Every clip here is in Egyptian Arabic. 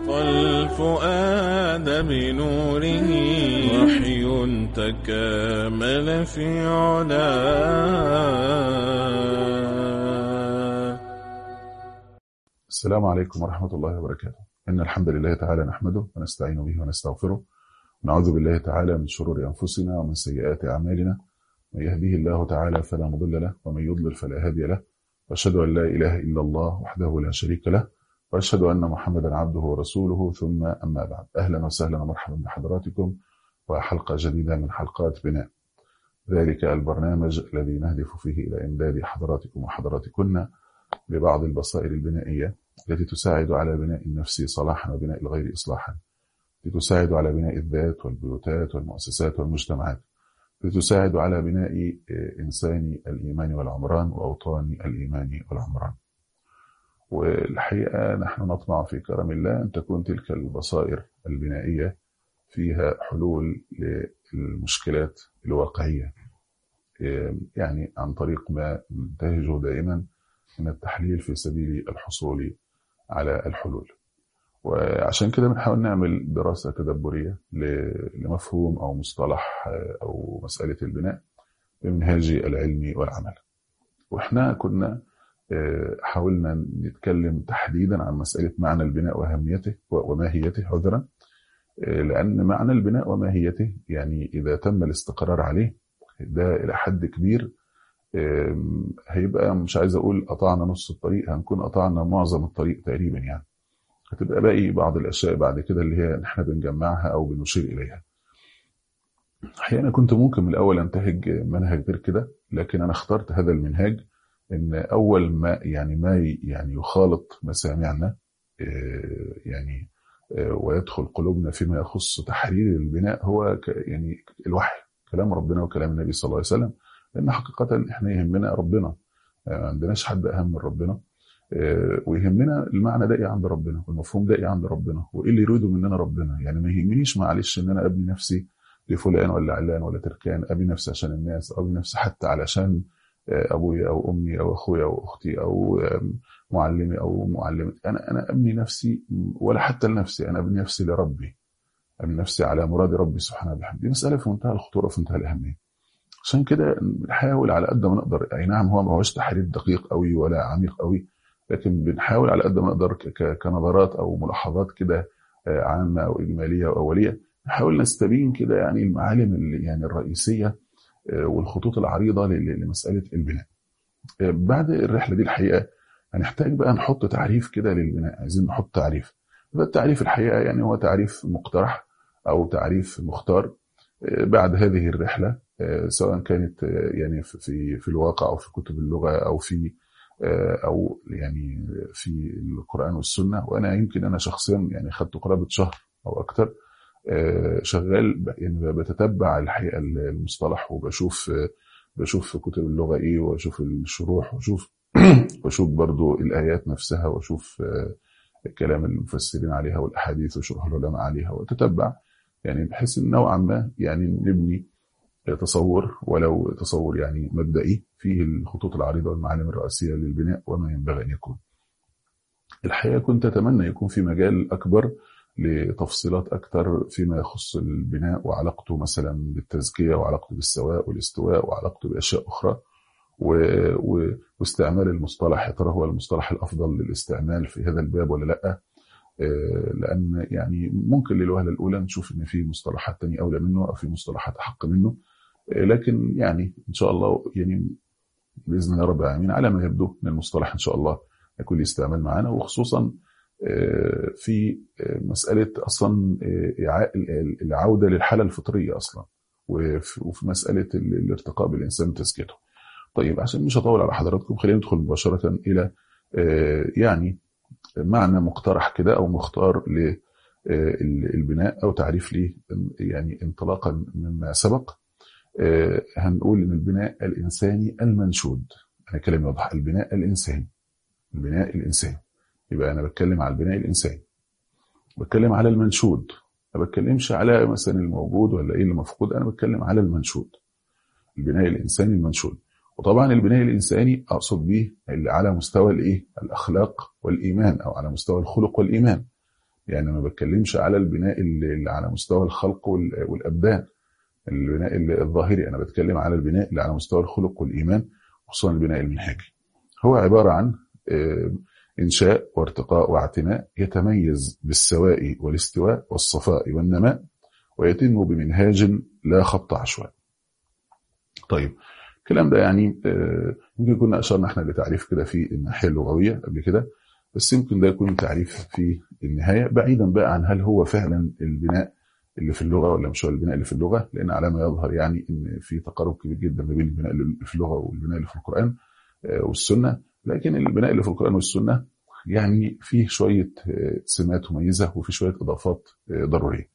والفؤاد بنوره وحي تكامل في علاه السلام عليكم ورحمة الله وبركاته إن الحمد لله تعالى نحمده ونستعين به ونستغفره ونعوذ بالله تعالى من شرور أنفسنا ومن سيئات أعمالنا من يهديه الله تعالى فلا مضل له ومن يضلل فلا هادي له وأشهد أن لا إله إلا الله وحده لا شريك له وأشهد أن محمدا عبده ورسوله ثم أما بعد أهلا وسهلا ومرحبا بحضراتكم وحلقة جديدة من حلقات بناء ذلك البرنامج الذي نهدف فيه إلى إمداد حضراتكم وحضراتكن ببعض البصائر البنائية التي تساعد على بناء النفس صلاحا وبناء الغير إصلاحا لتساعد على بناء الذات والبيوتات والمؤسسات والمجتمعات لتساعد على بناء إنسان الإيمان والعمران وأوطان الإيمان والعمران والحقيقة نحن نطمع في كرم الله أن تكون تلك البصائر البنائية فيها حلول للمشكلات الواقعية يعني عن طريق ما ننتهجه دائما من التحليل في سبيل الحصول على الحلول وعشان كده بنحاول نعمل دراسة تدبرية لمفهوم أو مصطلح أو مسألة البناء بمنهاج العلم والعمل وإحنا كنا حاولنا نتكلم تحديدا عن مسألة معنى البناء وأهميته وماهيته عذرا لأن معنى البناء وماهيته يعني إذا تم الاستقرار عليه ده إلى حد كبير هيبقى مش عايز أقول قطعنا نص الطريق هنكون قطعنا معظم الطريق تقريبا يعني هتبقى باقي بعض الأشياء بعد كده اللي هي احنا بنجمعها أو بنشير إليها أحيانا كنت ممكن من الأول أنتهج منهج غير كده لكن أنا اخترت هذا المنهاج ان اول ما يعني ما يعني يخالط مسامعنا يعني ويدخل قلوبنا فيما يخص تحرير البناء هو يعني الوحي كلام ربنا وكلام النبي صلى الله عليه وسلم لان حقيقه احنا يهمنا ربنا ما عندناش حد اهم من ربنا ويهمنا المعنى ده ايه عند ربنا والمفهوم ده ايه عند ربنا وايه اللي يريده مننا ربنا يعني ما يهمنيش معلش ان انا ابني نفسي لفلان ولا علان ولا تركان ابني نفسي عشان الناس ابني نفسي حتى علشان ابويا او امي او اخويا او اختي او معلمي او معلمتي انا انا ابني نفسي ولا حتى لنفسي انا ابني نفسي لربي ابني نفسي على مراد ربي سبحانه وبحمده دي مساله في منتهى الخطوره في منتهى الاهميه عشان كده بنحاول على قد ما نقدر اي نعم هو ما هوش تحرير دقيق قوي ولا عميق قوي لكن بنحاول على قد ما نقدر كنظرات او ملاحظات كده عامه او اجماليه او اوليه نحاول نستبين كده يعني المعالم اللي يعني الرئيسيه والخطوط العريضه لمساله البناء. بعد الرحله دي الحقيقه هنحتاج بقى نحط تعريف كده للبناء، عايزين نحط تعريف. ده التعريف الحقيقه يعني هو تعريف مقترح او تعريف مختار بعد هذه الرحله سواء كانت يعني في في الواقع او في كتب اللغه او في او يعني في القران والسنه وانا يمكن انا شخصيا يعني خدت قرابه شهر او اكثر شغال يعني بتتبع الحقيقه المصطلح وبشوف بشوف في كتب اللغه ايه واشوف الشروح واشوف واشوف برضو الايات نفسها واشوف كلام المفسرين عليها والاحاديث وشروح العلماء عليها وتتبع يعني بحيث ان نوعا ما يعني نبني تصور ولو تصور يعني مبدئي فيه الخطوط العريضه والمعالم الرئيسيه للبناء وما ينبغي ان يكون. الحقيقه كنت اتمنى يكون في مجال اكبر لتفصيلات أكثر فيما يخص البناء وعلاقته مثلا بالتزكية وعلاقته بالسواء والاستواء وعلاقته بأشياء أخرى و... و... واستعمال المصطلح يا ترى هو المصطلح الأفضل للاستعمال في هذا الباب ولا لأ لأن يعني ممكن للوهلة الأولى نشوف إن في مصطلحات تانية أولى منه أو في مصطلحات أحق منه لكن يعني إن شاء الله يعني بإذن الله رب العالمين على ما يبدو من المصطلح إن شاء الله يكون استعمال معنا وخصوصا في مسألة أصلا العودة للحالة الفطرية أصلا وفي مسألة الارتقاء بالإنسان وتزكيته طيب عشان مش هطول على حضراتكم خلينا ندخل مباشرة إلى يعني معنى مقترح كده أو مختار للبناء أو تعريف ليه يعني انطلاقا مما سبق هنقول إن البناء الإنساني المنشود أنا كلمة واضحة البناء الإنساني البناء الإنساني يبقى أنا بتكلم على البناء الإنساني بتكلم على المنشود ما بتكلمش على مثلا الموجود ولا إيه اللي مفقود أنا بتكلم على المنشود البناء الإنساني المنشود وطبعا البناء الإنساني أقصد به اللي على مستوى الإيه الأخلاق والإيمان أو على مستوى الخلق والإيمان يعني ما بتكلمش على البناء اللي اللي على مستوى الخلق وال- والابدان البناء اللي الظاهري انا بتكلم على البناء اللي على مستوى الخلق والايمان خصوصا البناء المنهجي هو عباره عن آه، انشاء وارتقاء واعتناء يتميز بالسواء والاستواء والصفاء والنماء ويتم بمنهاج لا خط عشوائي طيب الكلام ده يعني آه، يمكن كنا اشرنا احنا لتعريف كده في الناحيه اللغويه قبل كده بس يمكن ده يكون تعريف في النهايه بعيدا بقى عن هل هو فعلا البناء اللي في اللغه ولا مش هو البناء اللي في اللغه لان على ما يظهر يعني ان في تقارب كبير جدا ما بين البناء اللي في اللغه والبناء اللي في القران آه، والسنه لكن البناء اللي في القران والسنه يعني فيه شويه آه، سمات مميزه وفي شويه اضافات آه، ضروريه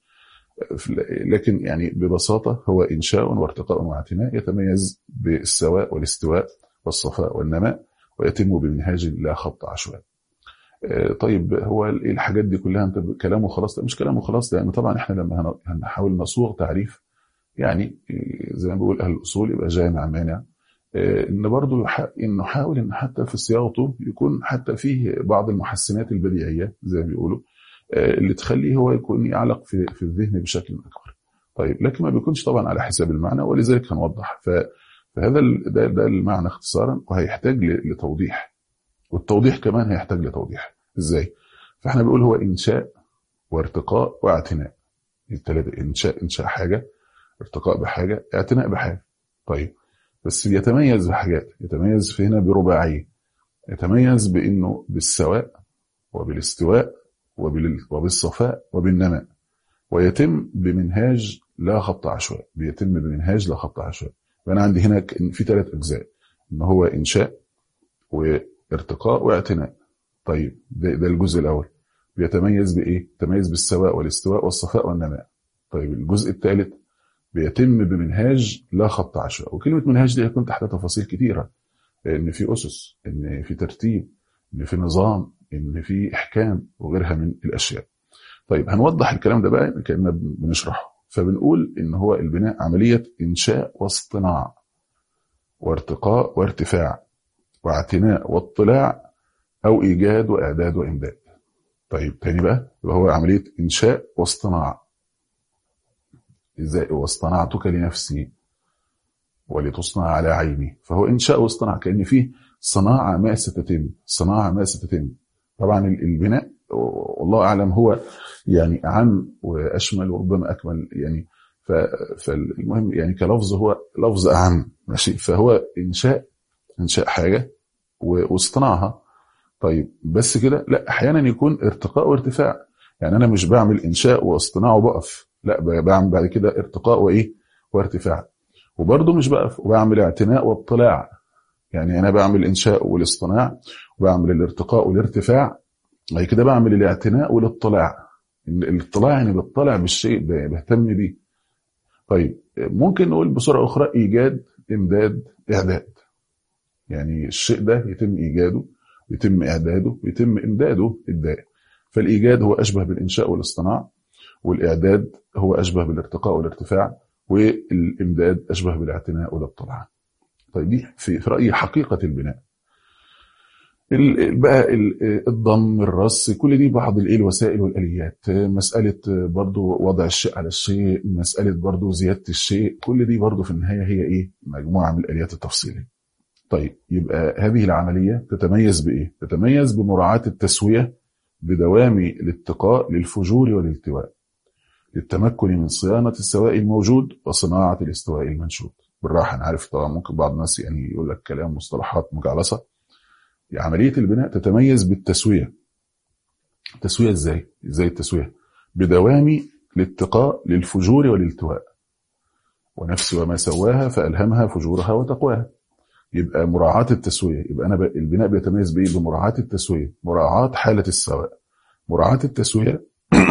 لكن يعني ببساطة هو إنشاء وارتقاء واعتناء يتميز بالسواء والاستواء والصفاء والنماء ويتم بمنهاج لا خط عشوائي. آه، طيب هو ايه الحاجات دي كلها انت كلامه خلاص لا مش كلامه خلاص لان طبعا احنا لما هن- هنحاول نصوغ تعريف يعني آه، زي ما بيقول اهل الاصول يبقى جامع مانع آه، ان برضه يح- ان نحاول ان حتى في صياغته يكون حتى فيه بعض المحسنات البديعيه زي ما بيقولوا آه، اللي تخليه هو يكون يعلق في في الذهن بشكل اكبر. طيب لكن ما بيكونش طبعا على حساب المعنى ولذلك هنوضح ف- فهذا ال- ده, ده المعنى اختصارا وهيحتاج ل- لتوضيح والتوضيح كمان هيحتاج لتوضيح ازاي؟ فاحنا بنقول هو انشاء وارتقاء واعتناء الثلاثه انشاء انشاء حاجه ارتقاء بحاجه اعتناء بحاجه طيب بس يتميز بحاجات يتميز في هنا برباعيه يتميز بانه بالسواء وبالاستواء وبال- وبالصفاء وبالنماء ويتم بمنهاج لا خط عشوائي بيتم بمنهاج لا خط عشوائي فانا عندي هنا ك- في ثلاث اجزاء ان هو انشاء وارتقاء واعتناء طيب ده, ده الجزء الاول بيتميز بايه يتميز بالسواء والاستواء والصفاء والنماء طيب الجزء الثالث بيتم بمنهاج لا خط عشوائي وكلمه منهاج دي هيكون تحتها تفاصيل كثيره ان في اسس ان في ترتيب ان في نظام ان في احكام وغيرها من الاشياء طيب هنوضح الكلام ده بقى كاننا بنشرحه فبنقول ان هو البناء عمليه انشاء واصطناع وارتقاء وارتفاع واعتناء واطلاع او ايجاد واعداد وامداد طيب تاني بقى يبقى هو عمليه انشاء واصطناع ازاي واصطنعتك لنفسي ولتصنع على عيني فهو انشاء واصطناع كان فيه صناعه ما ستتم صناعه ما ستتم طبعا البناء والله اعلم هو يعني اعم واشمل وربما اكمل يعني ف- فالمهم يعني كلفظ هو لفظ اعم ماشي فهو انشاء انشاء حاجه و- واصطناعها طيب بس كده لا احيانا يكون ارتقاء وارتفاع يعني انا مش بعمل انشاء واصطناع وبقف لا ب- بعمل بعد كده ارتقاء وايه وارتفاع وبرضه مش بقف وبعمل اعتناء واطلاع يعني انا بعمل انشاء والاصطناع وبعمل الارتقاء والارتفاع بعد كده بعمل الاعتناء والاطلاع ال- الاطلاع يعني بطلع بالشيء ب- بهتم بيه طيب ممكن نقول بصوره اخرى ايجاد امداد اعداد يعني الشيء ده يتم ايجاده ويتم اعداده ويتم امداده الدائم فالايجاد هو اشبه بالانشاء والاصطناع والاعداد هو اشبه بالارتقاء والارتفاع والامداد اشبه بالاعتناء والاطلاع طيب دي في في رايي حقيقه البناء ال- بقى ال- الضم الرص كل دي بعض الايه الوسائل والاليات مساله برضو وضع الشيء على الشيء مساله برضو زياده الشيء كل دي برضو في النهايه هي ايه مجموعه من الاليات التفصيليه طيب يبقى هذه العمليه تتميز بايه تتميز بمراعاه التسويه بدوام الاتقاء للفجور والالتواء للتمكن من صيانه السواء الموجود وصناعه الاستواء المنشود بالراحه انا عارف طبعا ممكن بعض الناس يعني يقول لك كلام مصطلحات مجعلصه عملية البناء تتميز بالتسوية تسوية ازاي؟ ازاي التسوية؟ بدوام الاتقاء للفجور والالتواء ونفس وما سواها فألهمها فجورها وتقواها يبقى مراعاة التسوية يبقى أنا ب... البناء بيتميز بإيه؟ بمراعاة التسوية مراعاة حالة السواء مراعاة التسوية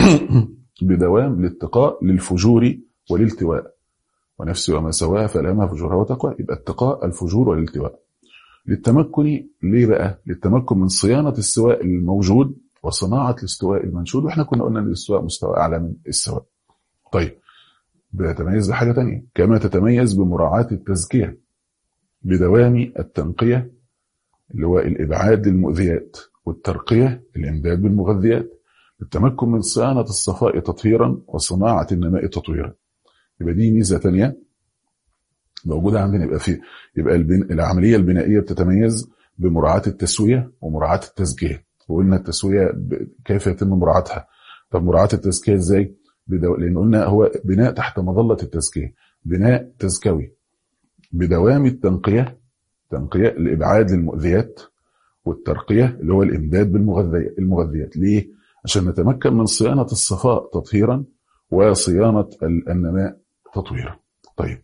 بدوام الاتقاء للفجور والالتواء ونفس وما سواها فألهمها فجورها وتقواها يبقى اتقاء الفجور والالتواء للتمكن ليه بقى؟ للتمكن من صيانة السواء الموجود وصناعة الاستواء المنشود واحنا كنا قلنا ان الاستواء مستوى اعلى من السواء. طيب بيتميز بحاجة تانية كما تتميز بمراعاة التزكية بدوام التنقية اللي هو الإبعاد للمؤذيات والترقية الإمداد بالمغذيات التمكن من صيانة الصفاء تطهيرا وصناعة النماء تطويرا يبقى دي ميزة تانية موجودة عندنا يبقى في يبقى البن... العملية البنائية بتتميز بمراعاة التسوية ومراعاة التزكية وقلنا التسوية ب... كيف يتم مراعاتها طب مراعاة التزكية ازاي بدو... لان قلنا هو بناء تحت مظلة التزكية بناء تزكوي بدوام التنقية تنقية الإبعاد للمؤذيات والترقية اللي هو الإمداد بالمغذيات المغذيات ليه؟ عشان نتمكن من صيانة الصفاء تطهيرا وصيانة النماء تطويرا طيب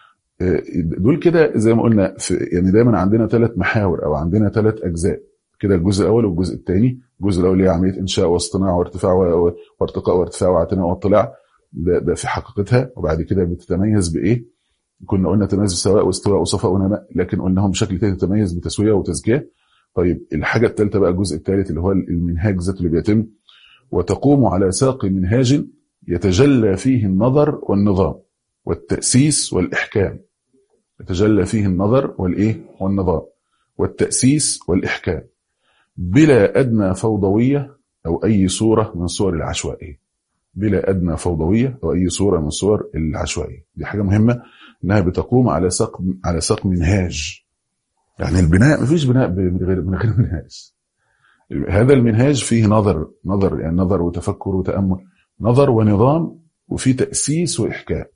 دول كده زي ما قلنا في يعني دايما عندنا ثلاث محاور او عندنا ثلاث اجزاء كده الجزء الاول والجزء الثاني الجزء الاول هي عمليه انشاء واصطناع وارتفاع وارتقاء وارتفاع واعتناء واطلاع ده, ده في حقيقتها وبعد كده بتتميز بايه؟ كنا قلنا تميز بسواء واستواء وصفاء ونماء لكن قلناهم بشكل تاني تتميز بتسويه وتزكيه طيب الحاجه الثالثه بقى الجزء الثالث اللي هو المنهاج ذاته اللي بيتم وتقوم على ساق منهاج يتجلى فيه النظر والنظام والتأسيس والإحكام يتجلى فيه النظر والإيه والنظام والتأسيس والإحكام بلا أدنى فوضوية أو أي صورة من صور العشوائية بلا أدنى فوضوية أو أي صورة من صور العشوائية دي حاجة مهمة إنها بتقوم على ساق على ساق منهاج يعني البناء مفيش بناء من غير من غير منهاج هذا المنهاج فيه نظر نظر يعني نظر وتفكر وتأمل نظر ونظام وفي تأسيس وإحكام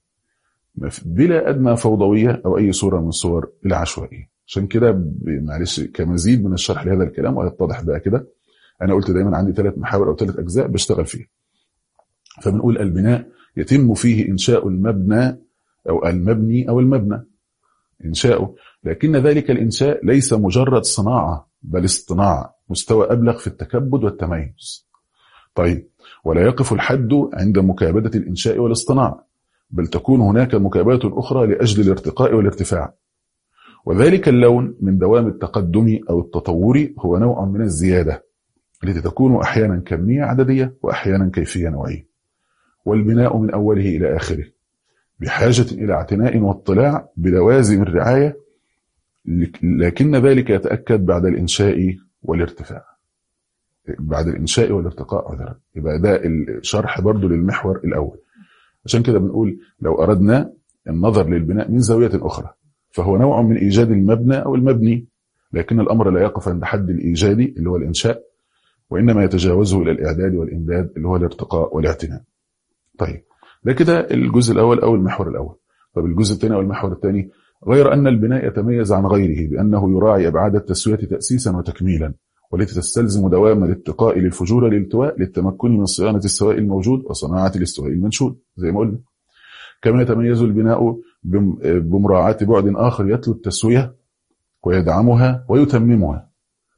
بلا أدنى فوضوية أو أي صورة من صور العشوائية عشان كده معلش كمزيد من الشرح لهذا الكلام ويتضح بقى كده أنا قلت دايما عندي ثلاث محاور أو ثلاث أجزاء بشتغل فيها فبنقول البناء يتم فيه إنشاء المبنى أو المبني أو المبنى إنشاؤه لكن ذلك الإنشاء ليس مجرد صناعة بل اصطناع مستوى أبلغ في التكبد والتميز طيب ولا يقف الحد عند مكابدة الإنشاء والاصطناع بل تكون هناك مكابدة أخرى لأجل الارتقاء والارتفاع وذلك اللون من دوام التقدم أو التطور هو نوع من الزيادة التي تكون أحيانا كمية عددية وأحيانا كيفية نوعية والبناء من أوله إلى آخره بحاجة إلى اعتناء واطلاع بلوازم الرعاية لكن ذلك يتأكد بعد الإنشاء والارتفاع بعد الإنشاء والارتقاء عذرا يبقى ده الشرح برضو للمحور الأول عشان كده بنقول لو أردنا النظر للبناء من زاوية أخرى فهو نوع من إيجاد المبنى أو المبني لكن الأمر لا يقف عند حد الإيجادي اللي هو الإنشاء وإنما يتجاوزه إلى الإعداد والإمداد اللي هو الارتقاء والاعتناء طيب ده كده الجزء الأول أو المحور الأول طب الجزء الثاني أو المحور الثاني غير أن البناء يتميز عن غيره بأنه يراعي أبعاد التسوية تأسيسا وتكميلا والتي تستلزم دوام الاتقاء للفجور للالتواء للتمكن من صيانة السواء الموجود وصناعة الاستواء المنشود زي ما قلنا كما يتميز البناء بمراعاة بعد آخر يتلو التسوية ويدعمها ويتممها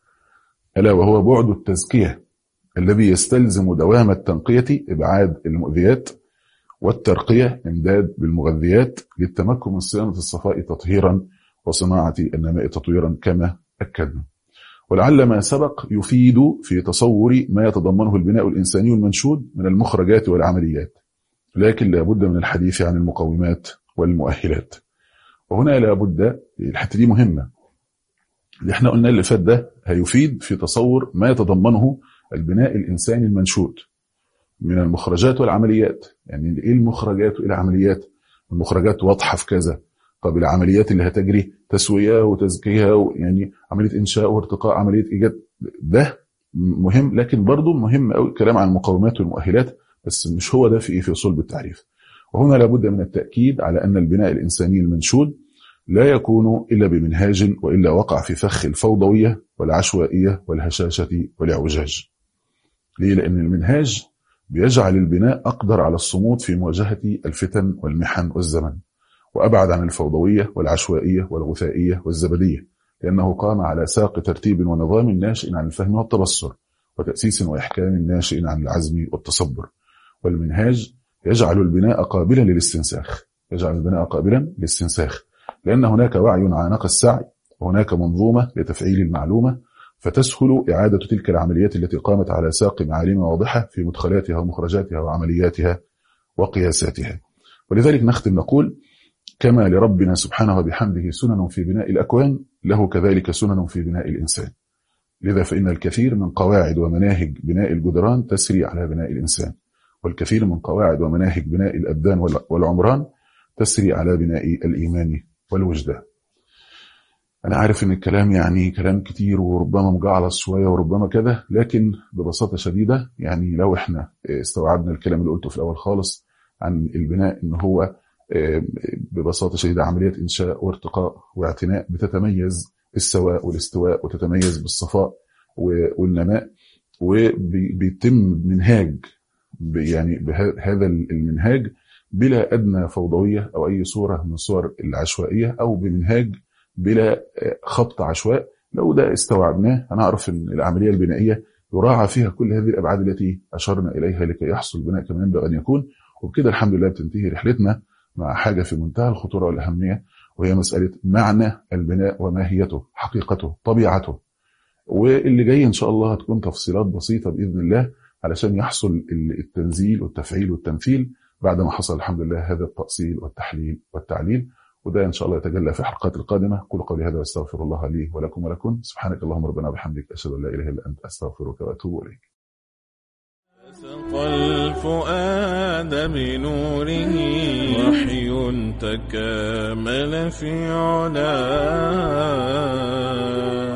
ألا وهو بعد التزكية الذي يستلزم دوام التنقية إبعاد المؤذيات والترقية إمداد بالمغذيات للتمكن من صيانة الصفاء تطهيرا وصناعة النماء تطويرا كما أكدنا ولعل ما سبق يفيد في تصور ما يتضمنه البناء الإنساني المنشود من المخرجات والعمليات لكن لابد من الحديث عن المقومات والمؤهلات وهنا لابد الحته دي مهمه اللي احنا قلنا اللي فات ده هيفيد في تصور ما يتضمنه البناء الانساني المنشود من المخرجات والعمليات يعني ايه المخرجات وايه العمليات المخرجات واضحه في كذا طب العمليات اللي هتجري تسويه وتزكيه يعني عمليه انشاء وارتقاء عمليه ايجاد ده مهم لكن برضه مهم قوي الكلام عن المقومات والمؤهلات بس مش هو ده في في صلب التعريف وهنا لابد من التأكيد على أن البناء الإنساني المنشود لا يكون إلا بمنهاج وإلا وقع في فخ الفوضوية والعشوائية والهشاشة والإعوجاج ليه؟ لأن المنهاج بيجعل البناء أقدر على الصمود في مواجهة الفتن والمحن والزمن وأبعد عن الفوضوية والعشوائية والغثائية والزبدية لأنه قام على ساق ترتيب ونظام ناشئ عن الفهم والتبصر وتأسيس وإحكام ناشئ عن العزم والتصبر والمنهاج يجعل البناء قابلا للاستنساخ يجعل البناء قابلا للاستنساخ لأن هناك وعي عانق السعي وهناك منظومة لتفعيل المعلومة فتسهل إعادة تلك العمليات التي قامت على ساق معالم واضحة في مدخلاتها ومخرجاتها وعملياتها وقياساتها ولذلك نختم نقول كما لربنا سبحانه وبحمده سنن في بناء الأكوان له كذلك سنن في بناء الإنسان لذا فإن الكثير من قواعد ومناهج بناء الجدران تسري على بناء الإنسان والكثير من قواعد ومناهج بناء الأبدان والعمران تسري على بناء الإيمان والوجدان أنا عارف إن الكلام يعني كلام كتير وربما مجعلص شوية وربما كذا لكن ببساطة شديدة يعني لو إحنا استوعبنا الكلام اللي قلته في الأول خالص عن البناء إن هو ببساطة شديدة عملية إنشاء وارتقاء واعتناء بتتميز بالسواء والاستواء وتتميز بالصفاء والنماء وبيتم منهاج يعني بهذا المنهاج بلا أدنى فوضوية أو أي صورة من صور العشوائية أو بمنهاج بلا خبط عشواء لو ده استوعبناه هنعرف أن العملية البنائية يراعى فيها كل هذه الأبعاد التي أشرنا إليها لكي يحصل البناء كما ينبغي أن يكون وبكده الحمد لله بتنتهي رحلتنا مع حاجة في منتهى الخطورة والأهمية وهي مسألة معنى البناء وماهيته حقيقته طبيعته واللي جاي إن شاء الله هتكون تفصيلات بسيطة بإذن الله علشان يحصل التنزيل والتفعيل والتمثيل بعد ما حصل الحمد لله هذا التأصيل والتحليل والتعليل وده إن شاء الله يتجلى في الحلقات القادمة كل قولي هذا واستغفر الله لي ولكم ولكم سبحانك اللهم ربنا وبحمدك أشهد أن لا إله إلا أنت أستغفرك وأتوب إليك سقى الفؤاد بنوره وحي تكامل في علاه